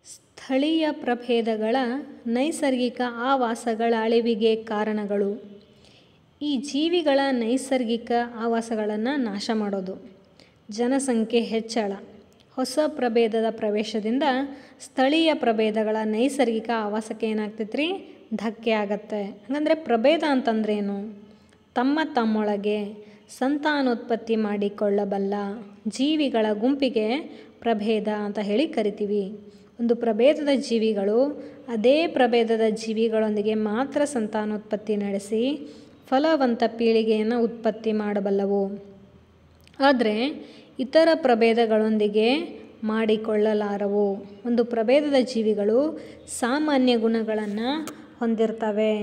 ಸ್ಥಳೀಯ ಪ್ರಭೇದಗಳ ನೈಸರ್ಗಿಕ ಆವಾಸಗಳ ಅಳಿವಿಗೆ ಕಾರಣಗಳು ಈ ಜೀವಿಗಳ ನೈಸರ್ಗಿಕ ಆವಾಸಗಳನ್ನು ನಾಶ ಮಾಡೋದು ಜನಸಂಖ್ಯೆ ಹೆಚ್ಚಳ ಹೊಸ ಪ್ರಭೇದದ ಪ್ರವೇಶದಿಂದ ಸ್ಥಳೀಯ ಪ್ರಭೇದಗಳ ನೈಸರ್ಗಿಕ ಆವಾಸಕ್ಕೆ ಏನಾಗ್ತೈತೆ ರೀ ಧಕ್ಕೆ ಆಗತ್ತೆ ಹಾಗಂದರೆ ಪ್ರಭೇದ ಅಂತಂದ್ರೇನು ತಮ್ಮ ತಮ್ಮೊಳಗೆ ಸಂತಾನೋತ್ಪತ್ತಿ ಮಾಡಿಕೊಳ್ಳಬಲ್ಲ ಜೀವಿಗಳ ಗುಂಪಿಗೆ ಪ್ರಭೇದ ಅಂತ ಹೇಳಿ ಕರಿತೀವಿ ಒಂದು ಪ್ರಭೇದದ ಜೀವಿಗಳು ಅದೇ ಪ್ರಭೇದದ ಜೀವಿಗಳೊಂದಿಗೆ ಮಾತ್ರ ಸಂತಾನೋತ್ಪತ್ತಿ ನಡೆಸಿ ಫಲವಂತ ಪೀಳಿಗೆಯನ್ನು ಉತ್ಪತ್ತಿ ಮಾಡಬಲ್ಲವು ಆದರೆ ಇತರ ಪ್ರಭೇದಗಳೊಂದಿಗೆ ಮಾಡಿಕೊಳ್ಳಲಾರವು ಒಂದು ಪ್ರಭೇದದ ಜೀವಿಗಳು ಸಾಮಾನ್ಯ ಗುಣಗಳನ್ನು ಹೊಂದಿರ್ತವೆ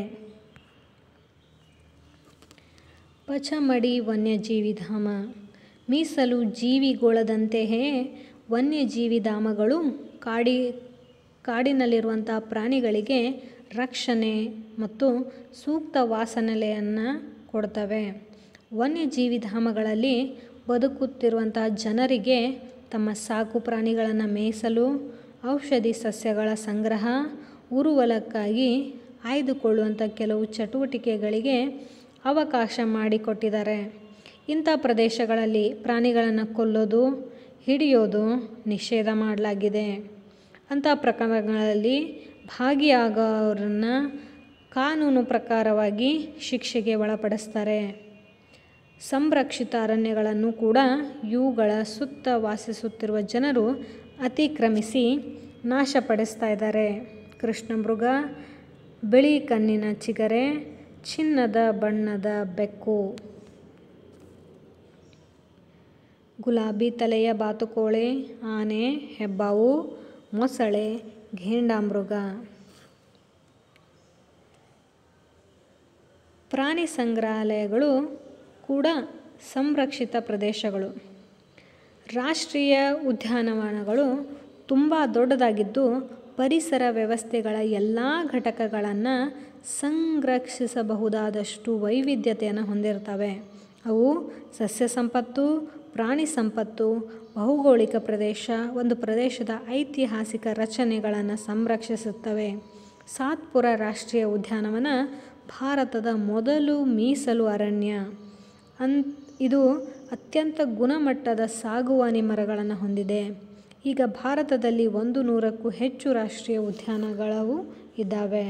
ಪಚಮಡಿ ವನ್ಯಜೀವಿಧಾಮ ಮೀಸಲು ಜೀವಿಗೊಳದಂತೆಯೇ ವನ್ಯಜೀವಿಧಾಮಗಳು ಕಾಡಿ ಕಾಡಿನಲ್ಲಿರುವಂಥ ಪ್ರಾಣಿಗಳಿಗೆ ರಕ್ಷಣೆ ಮತ್ತು ಸೂಕ್ತ ವಾಸನೆಲೆಯನ್ನು ಕೊಡ್ತವೆ ವನ್ಯಜೀವಿಧಾಮಗಳಲ್ಲಿ ಬದುಕುತ್ತಿರುವಂಥ ಜನರಿಗೆ ತಮ್ಮ ಸಾಕು ಪ್ರಾಣಿಗಳನ್ನು ಮೇಯಿಸಲು ಔಷಧಿ ಸಸ್ಯಗಳ ಸಂಗ್ರಹ ಉರುವಲಕ್ಕಾಗಿ ಆಯ್ದುಕೊಳ್ಳುವಂಥ ಕೆಲವು ಚಟುವಟಿಕೆಗಳಿಗೆ ಅವಕಾಶ ಮಾಡಿಕೊಟ್ಟಿದ್ದಾರೆ ಇಂಥ ಪ್ರದೇಶಗಳಲ್ಲಿ ಪ್ರಾಣಿಗಳನ್ನು ಕೊಲ್ಲೋದು ಹಿಡಿಯೋದು ನಿಷೇಧ ಮಾಡಲಾಗಿದೆ ಅಂಥ ಪ್ರಕರಣಗಳಲ್ಲಿ ಭಾಗಿಯಾಗೋರನ್ನು ಕಾನೂನು ಪ್ರಕಾರವಾಗಿ ಶಿಕ್ಷೆಗೆ ಒಳಪಡಿಸ್ತಾರೆ ಸಂರಕ್ಷಿತ ಅರಣ್ಯಗಳನ್ನು ಕೂಡ ಇವುಗಳ ಸುತ್ತ ವಾಸಿಸುತ್ತಿರುವ ಜನರು ಅತಿಕ್ರಮಿಸಿ ನಾಶಪಡಿಸ್ತಾ ಇದ್ದಾರೆ ಕೃಷ್ಣಮೃಗ ಬಿಳಿ ಕಣ್ಣಿನ ಚಿಗರೆ ಚಿನ್ನದ ಬಣ್ಣದ ಬೆಕ್ಕು ಗುಲಾಬಿ ತಲೆಯ ಬಾತುಕೋಳೆ ಆನೆ ಹೆಬ್ಬಾವು ಮೊಸಳೆ ಘೇಂಡಾಮೃಗ ಪ್ರಾಣಿ ಸಂಗ್ರಹಾಲಯಗಳು ಕೂಡ ಸಂರಕ್ಷಿತ ಪ್ರದೇಶಗಳು ರಾಷ್ಟ್ರೀಯ ಉದ್ಯಾನವನಗಳು ತುಂಬ ದೊಡ್ಡದಾಗಿದ್ದು ಪರಿಸರ ವ್ಯವಸ್ಥೆಗಳ ಎಲ್ಲ ಘಟಕಗಳನ್ನು ಸಂರಕ್ಷಿಸಬಹುದಾದಷ್ಟು ವೈವಿಧ್ಯತೆಯನ್ನು ಹೊಂದಿರ್ತವೆ ಅವು ಸಸ್ಯ ಸಂಪತ್ತು ಪ್ರಾಣಿ ಸಂಪತ್ತು ಭೌಗೋಳಿಕ ಪ್ರದೇಶ ಒಂದು ಪ್ರದೇಶದ ಐತಿಹಾಸಿಕ ರಚನೆಗಳನ್ನು ಸಂರಕ್ಷಿಸುತ್ತವೆ ಸಾತ್ಪುರ ರಾಷ್ಟ್ರೀಯ ಉದ್ಯಾನವನ ಭಾರತದ ಮೊದಲು ಮೀಸಲು ಅರಣ್ಯ ಅನ್ ಇದು ಅತ್ಯಂತ ಗುಣಮಟ್ಟದ ಸಾಗುವಾನಿ ಮರಗಳನ್ನು ಹೊಂದಿದೆ ಈಗ ಭಾರತದಲ್ಲಿ ಒಂದು ನೂರಕ್ಕೂ ಹೆಚ್ಚು ರಾಷ್ಟ್ರೀಯ ಉದ್ಯಾನಗಳವು ಇದ್ದಾವೆ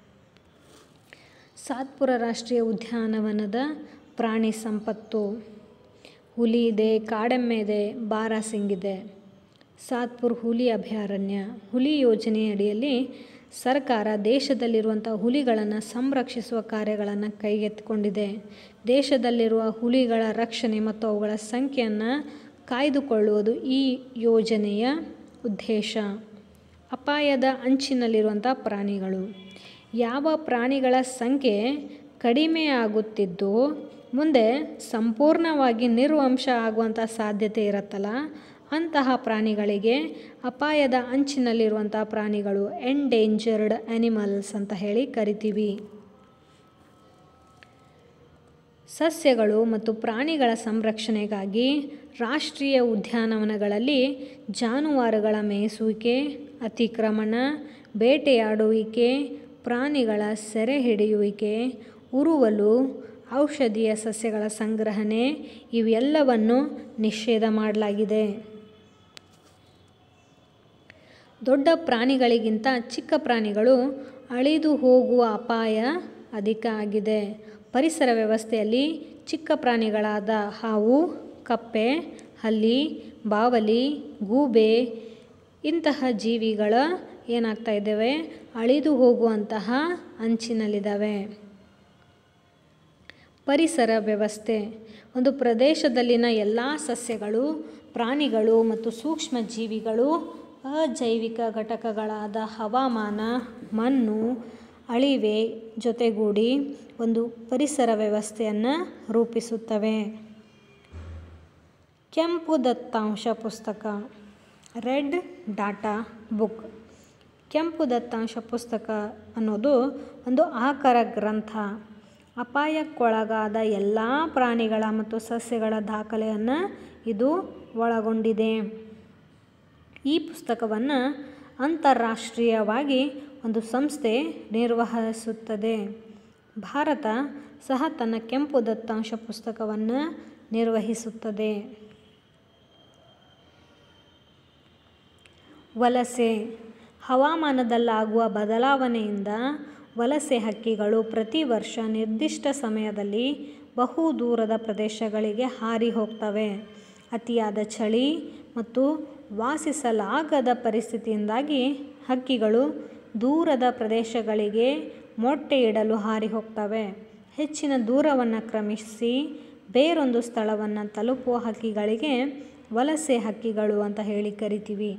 ಸಾತ್ಪುರ ರಾಷ್ಟ್ರೀಯ ಉದ್ಯಾನವನದ ಪ್ರಾಣಿ ಸಂಪತ್ತು ಹುಲಿ ಇದೆ ಕಾಡೆಮ್ಮೆ ಇದೆ ಬಾರಾಸಿಂಗ್ ಇದೆ ಸಾತ್ಪುರ್ ಹುಲಿ ಅಭಯಾರಣ್ಯ ಹುಲಿ ಯೋಜನೆ ಅಡಿಯಲ್ಲಿ ಸರ್ಕಾರ ದೇಶದಲ್ಲಿರುವಂಥ ಹುಲಿಗಳನ್ನು ಸಂರಕ್ಷಿಸುವ ಕಾರ್ಯಗಳನ್ನು ಕೈಗೆತ್ತಿಕೊಂಡಿದೆ ದೇಶದಲ್ಲಿರುವ ಹುಲಿಗಳ ರಕ್ಷಣೆ ಮತ್ತು ಅವುಗಳ ಸಂಖ್ಯೆಯನ್ನು ಕಾಯ್ದುಕೊಳ್ಳುವುದು ಈ ಯೋಜನೆಯ ಉದ್ದೇಶ ಅಪಾಯದ ಅಂಚಿನಲ್ಲಿರುವಂಥ ಪ್ರಾಣಿಗಳು ಯಾವ ಪ್ರಾಣಿಗಳ ಸಂಖ್ಯೆ ಕಡಿಮೆ ಆಗುತ್ತಿದ್ದು ಮುಂದೆ ಸಂಪೂರ್ಣವಾಗಿ ನಿರ್ವಂಶ ಆಗುವಂಥ ಸಾಧ್ಯತೆ ಇರುತ್ತಲ್ಲ ಅಂತಹ ಪ್ರಾಣಿಗಳಿಗೆ ಅಪಾಯದ ಅಂಚಿನಲ್ಲಿರುವಂಥ ಪ್ರಾಣಿಗಳು ಎಂಡೇಂಜರ್ಡ್ ಆ್ಯನಿಮಲ್ಸ್ ಅಂತ ಹೇಳಿ ಕರಿತೀವಿ ಸಸ್ಯಗಳು ಮತ್ತು ಪ್ರಾಣಿಗಳ ಸಂರಕ್ಷಣೆಗಾಗಿ ರಾಷ್ಟ್ರೀಯ ಉದ್ಯಾನವನಗಳಲ್ಲಿ ಜಾನುವಾರುಗಳ ಮೇಯಿಸುವಿಕೆ ಅತಿಕ್ರಮಣ ಬೇಟೆಯಾಡುವಿಕೆ ಪ್ರಾಣಿಗಳ ಸೆರೆ ಹಿಡಿಯುವಿಕೆ ಉರುವಲು ಔಷಧೀಯ ಸಸ್ಯಗಳ ಸಂಗ್ರಹಣೆ ಇವೆಲ್ಲವನ್ನು ನಿಷೇಧ ಮಾಡಲಾಗಿದೆ ದೊಡ್ಡ ಪ್ರಾಣಿಗಳಿಗಿಂತ ಚಿಕ್ಕ ಪ್ರಾಣಿಗಳು ಅಳಿದು ಹೋಗುವ ಅಪಾಯ ಅಧಿಕ ಆಗಿದೆ ಪರಿಸರ ವ್ಯವಸ್ಥೆಯಲ್ಲಿ ಚಿಕ್ಕ ಪ್ರಾಣಿಗಳಾದ ಹಾವು ಕಪ್ಪೆ ಹಲ್ಲಿ ಬಾವಲಿ ಗೂಬೆ ಇಂತಹ ಜೀವಿಗಳ ಏನಾಗ್ತಾ ಇದ್ದಾವೆ ಅಳಿದು ಹೋಗುವಂತಹ ಅಂಚಿನಲ್ಲಿದ್ದಾವೆ ಪರಿಸರ ವ್ಯವಸ್ಥೆ ಒಂದು ಪ್ರದೇಶದಲ್ಲಿನ ಎಲ್ಲ ಸಸ್ಯಗಳು ಪ್ರಾಣಿಗಳು ಮತ್ತು ಸೂಕ್ಷ್ಮ ಜೀವಿಗಳು ಅಜೈವಿಕ ಘಟಕಗಳಾದ ಹವಾಮಾನ ಮಣ್ಣು ಅಳಿವೆ ಜೊತೆಗೂಡಿ ಒಂದು ಪರಿಸರ ವ್ಯವಸ್ಥೆಯನ್ನು ರೂಪಿಸುತ್ತವೆ ಕೆಂಪು ದತ್ತಾಂಶ ಪುಸ್ತಕ ರೆಡ್ ಡಾಟಾ ಬುಕ್ ಕೆಂಪು ದತ್ತಾಂಶ ಪುಸ್ತಕ ಅನ್ನೋದು ಒಂದು ಆಕರ ಗ್ರಂಥ ಅಪಾಯಕ್ಕೊಳಗಾದ ಎಲ್ಲ ಪ್ರಾಣಿಗಳ ಮತ್ತು ಸಸ್ಯಗಳ ದಾಖಲೆಯನ್ನು ಇದು ಒಳಗೊಂಡಿದೆ ಈ ಪುಸ್ತಕವನ್ನು ಅಂತಾರಾಷ್ಟ್ರೀಯವಾಗಿ ಒಂದು ಸಂಸ್ಥೆ ನಿರ್ವಹಿಸುತ್ತದೆ ಭಾರತ ಸಹ ತನ್ನ ಕೆಂಪು ದತ್ತಾಂಶ ಪುಸ್ತಕವನ್ನು ನಿರ್ವಹಿಸುತ್ತದೆ ವಲಸೆ ಹವಾಮಾನದಲ್ಲಾಗುವ ಬದಲಾವಣೆಯಿಂದ ವಲಸೆ ಹಕ್ಕಿಗಳು ಪ್ರತಿ ವರ್ಷ ನಿರ್ದಿಷ್ಟ ಸಮಯದಲ್ಲಿ ಬಹು ದೂರದ ಪ್ರದೇಶಗಳಿಗೆ ಹಾರಿ ಹೋಗ್ತವೆ ಅತಿಯಾದ ಚಳಿ ಮತ್ತು ವಾಸಿಸಲಾಗದ ಪರಿಸ್ಥಿತಿಯಿಂದಾಗಿ ಹಕ್ಕಿಗಳು ದೂರದ ಪ್ರದೇಶಗಳಿಗೆ ಮೊಟ್ಟೆ ಇಡಲು ಹಾರಿ ಹೋಗ್ತವೆ ಹೆಚ್ಚಿನ ದೂರವನ್ನು ಕ್ರಮಿಸಿ ಬೇರೊಂದು ಸ್ಥಳವನ್ನು ತಲುಪುವ ಹಕ್ಕಿಗಳಿಗೆ ವಲಸೆ ಹಕ್ಕಿಗಳು ಅಂತ ಹೇಳಿ ಕರಿತೀವಿ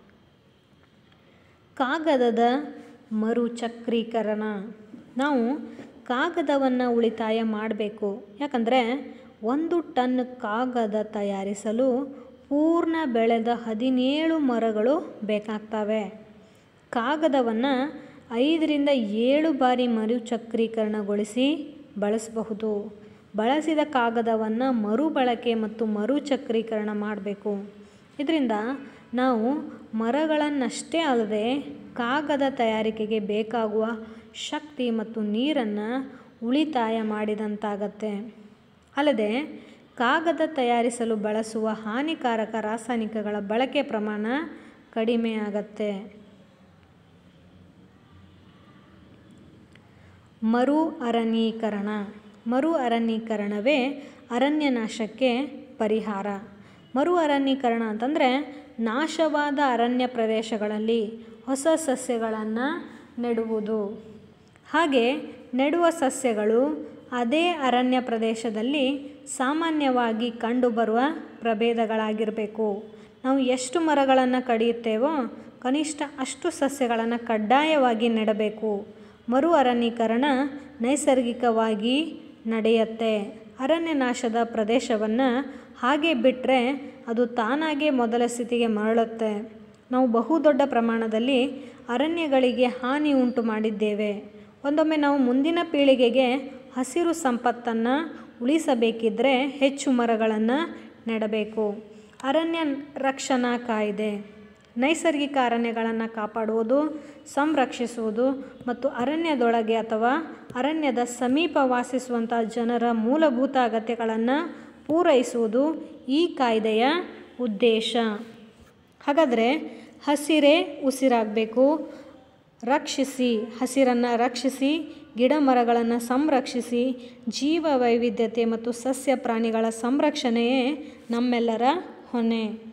ಕಾಗದದ ಮರುಚಕ್ರೀಕರಣ ನಾವು ಕಾಗದವನ್ನು ಉಳಿತಾಯ ಮಾಡಬೇಕು ಯಾಕಂದರೆ ಒಂದು ಟನ್ ಕಾಗದ ತಯಾರಿಸಲು ಪೂರ್ಣ ಬೆಳೆದ ಹದಿನೇಳು ಮರಗಳು ಬೇಕಾಗ್ತವೆ ಕಾಗದವನ್ನು ಐದರಿಂದ ಏಳು ಬಾರಿ ಮರುಚಕ್ರೀಕರಣಗೊಳಿಸಿ ಬಳಸಬಹುದು ಬಳಸಿದ ಕಾಗದವನ್ನು ಮರುಬಳಕೆ ಮತ್ತು ಮರುಚಕ್ರೀಕರಣ ಮಾಡಬೇಕು ಇದರಿಂದ ನಾವು ಮರಗಳನ್ನಷ್ಟೇ ಅಲ್ಲದೆ ಕಾಗದ ತಯಾರಿಕೆಗೆ ಬೇಕಾಗುವ ಶಕ್ತಿ ಮತ್ತು ನೀರನ್ನು ಉಳಿತಾಯ ಮಾಡಿದಂತಾಗತ್ತೆ ಅಲ್ಲದೆ ಕಾಗದ ತಯಾರಿಸಲು ಬಳಸುವ ಹಾನಿಕಾರಕ ರಾಸಾಯನಿಕಗಳ ಬಳಕೆ ಪ್ರಮಾಣ ಕಡಿಮೆಯಾಗತ್ತೆ ಮರು ಅರಣ್ಯೀಕರಣ ಮರು ಅರಣ್ಯೀಕರಣವೇ ಅರಣ್ಯನಾಶಕ್ಕೆ ಪರಿಹಾರ ಮರು ಅರಣ್ಯೀಕರಣ ಅಂತಂದರೆ ನಾಶವಾದ ಅರಣ್ಯ ಪ್ರದೇಶಗಳಲ್ಲಿ ಹೊಸ ಸಸ್ಯಗಳನ್ನು ನೆಡುವುದು ಹಾಗೆ ನೆಡುವ ಸಸ್ಯಗಳು ಅದೇ ಅರಣ್ಯ ಪ್ರದೇಶದಲ್ಲಿ ಸಾಮಾನ್ಯವಾಗಿ ಕಂಡುಬರುವ ಪ್ರಭೇದಗಳಾಗಿರಬೇಕು ನಾವು ಎಷ್ಟು ಮರಗಳನ್ನು ಕಡಿಯುತ್ತೇವೋ ಕನಿಷ್ಠ ಅಷ್ಟು ಸಸ್ಯಗಳನ್ನು ಕಡ್ಡಾಯವಾಗಿ ನೆಡಬೇಕು ಮರು ಅರಣ್ಯೀಕರಣ ನೈಸರ್ಗಿಕವಾಗಿ ನಡೆಯುತ್ತೆ ಅರಣ್ಯನಾಶದ ಪ್ರದೇಶವನ್ನು ಹಾಗೆ ಬಿಟ್ಟರೆ ಅದು ತಾನಾಗೇ ಮೊದಲ ಸ್ಥಿತಿಗೆ ಮರಳುತ್ತೆ ನಾವು ಬಹುದೊಡ್ಡ ಪ್ರಮಾಣದಲ್ಲಿ ಅರಣ್ಯಗಳಿಗೆ ಹಾನಿ ಉಂಟು ಮಾಡಿದ್ದೇವೆ ಒಂದೊಮ್ಮೆ ನಾವು ಮುಂದಿನ ಪೀಳಿಗೆಗೆ ಹಸಿರು ಸಂಪತ್ತನ್ನು ಉಳಿಸಬೇಕಿದ್ದರೆ ಹೆಚ್ಚು ಮರಗಳನ್ನು ನೆಡಬೇಕು ಅರಣ್ಯ ರಕ್ಷಣಾ ಕಾಯ್ದೆ ನೈಸರ್ಗಿಕ ಅರಣ್ಯಗಳನ್ನು ಕಾಪಾಡುವುದು ಸಂರಕ್ಷಿಸುವುದು ಮತ್ತು ಅರಣ್ಯದೊಳಗೆ ಅಥವಾ ಅರಣ್ಯದ ಸಮೀಪ ವಾಸಿಸುವಂಥ ಜನರ ಮೂಲಭೂತ ಅಗತ್ಯಗಳನ್ನು ಪೂರೈಸುವುದು ಈ ಕಾಯ್ದೆಯ ಉದ್ದೇಶ ಹಾಗಾದರೆ ಹಸಿರೇ ಉಸಿರಾಗಬೇಕು ರಕ್ಷಿಸಿ ಹಸಿರನ್ನು ರಕ್ಷಿಸಿ ಗಿಡ ಮರಗಳನ್ನು ಸಂರಕ್ಷಿಸಿ ಜೀವ ವೈವಿಧ್ಯತೆ ಮತ್ತು ಸಸ್ಯ ಪ್ರಾಣಿಗಳ ಸಂರಕ್ಷಣೆಯೇ ನಮ್ಮೆಲ್ಲರ ಹೊಣೆ